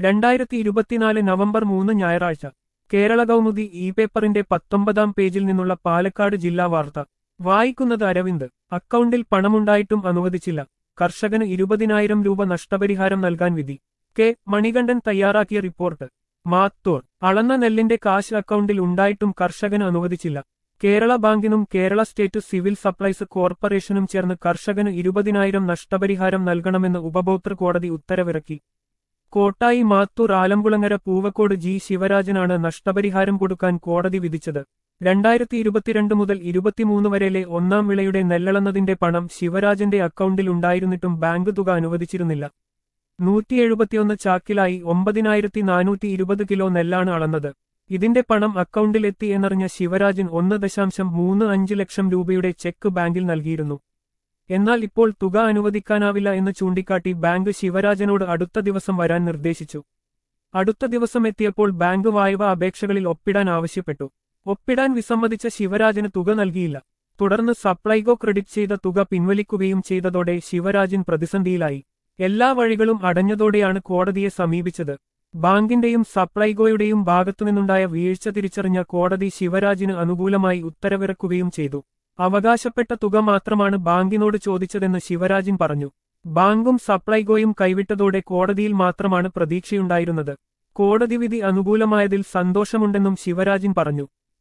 രണ്ടായിരത്തി ഇരുപത്തിനാല് നവംബർ മൂന്ന് ഞായറാഴ്ച കേരള കൗമുദി ഇ പേപ്പറിന്റെ പത്തൊമ്പതാം പേജിൽ നിന്നുള്ള പാലക്കാട് ജില്ലാ വാർത്ത വായിക്കുന്നത് അരവിന്ദ് അക്കൗണ്ടിൽ പണമുണ്ടായിട്ടും അനുവദിച്ചില്ല കർഷകന് ഇരുപതിനായിരം രൂപ നഷ്ടപരിഹാരം നൽകാൻ വിധി കെ മണികണ്ഠൻ തയ്യാറാക്കിയ റിപ്പോർട്ട് മാത്തൂർ അളന്ന നെല്ലിന്റെ കാശ് അക്കൗണ്ടിൽ ഉണ്ടായിട്ടും കർഷകന് അനുവദിച്ചില്ല കേരള ബാങ്കിനും കേരള സ്റ്റേറ്റ് സിവിൽ സപ്ലൈസ് കോർപ്പറേഷനും ചേർന്ന് കർഷകന് ഇരുപതിനായിരം നഷ്ടപരിഹാരം നൽകണമെന്ന് ഉപഭോക്തൃ കോടതി ഉത്തരവിറക്കി കോട്ടായി മാത്തൂർ ആലംകുളങ്ങര പൂവക്കോട് ജി ശിവരാജനാണ് നഷ്ടപരിഹാരം കൊടുക്കാൻ കോടതി വിധിച്ചത് രണ്ടായിരത്തി ഇരുപത്തിരണ്ട് മുതൽ ഇരുപത്തിമൂന്ന് വരെയിലെ ഒന്നാം വിളയുടെ നെല്ലളന്നതിന്റെ പണം ശിവരാജന്റെ അക്കൗണ്ടിൽ ഉണ്ടായിരുന്നിട്ടും ബാങ്ക് തുക അനുവദിച്ചിരുന്നില്ല നൂറ്റി എഴുപത്തിയൊന്ന് ചാക്കിലായി ഒമ്പതിനായിരത്തി നാനൂറ്റി ഇരുപത് കിലോ നെല്ലാണ് അളന്നത് ഇതിന്റെ പണം അക്കൗണ്ടിൽ എത്തി എന്നറിഞ്ഞ ശിവരാജൻ ഒന്ന് ദശാംശം മൂന്ന് അഞ്ച് ലക്ഷം രൂപയുടെ ചെക്ക് ബാങ്കിൽ നൽകിയിരുന്നു എന്നാൽ ഇപ്പോൾ തുക അനുവദിക്കാനാവില്ല എന്ന് ചൂണ്ടിക്കാട്ടി ബാങ്ക് ശിവരാജനോട് അടുത്ത ദിവസം വരാൻ നിർദ്ദേശിച്ചു അടുത്ത ദിവസം എത്തിയപ്പോൾ ബാങ്ക് വായ്പ അപേക്ഷകളിൽ ഒപ്പിടാൻ ആവശ്യപ്പെട്ടു ഒപ്പിടാൻ വിസമ്മതിച്ച ശിവരാജന് തുക നൽകിയില്ല തുടർന്ന് സപ്ലൈകോ ക്രെഡിറ്റ് ചെയ്ത തുക പിൻവലിക്കുകയും ചെയ്തതോടെ ശിവരാജൻ പ്രതിസന്ധിയിലായി എല്ലാ വഴികളും അടഞ്ഞതോടെയാണ് കോടതിയെ സമീപിച്ചത് ബാങ്കിന്റെയും സപ്ലൈകോയുടെയും ഭാഗത്തുനിന്നുണ്ടായ വീഴ്ച തിരിച്ചറിഞ്ഞ കോടതി ശിവരാജിന് അനുകൂലമായി ഉത്തരവിറക്കുകയും ചെയ്തു അവകാശപ്പെട്ട തുക മാത്രമാണ് ബാങ്കിനോട് ചോദിച്ചതെന്ന് ശിവരാജൻ പറഞ്ഞു ബാങ്കും സപ്ലൈകോയും കൈവിട്ടതോടെ കോടതിയിൽ മാത്രമാണ് പ്രതീക്ഷയുണ്ടായിരുന്നത് കോടതി വിധി അനുകൂലമായതിൽ സന്തോഷമുണ്ടെന്നും ശിവരാജൻ പറഞ്ഞു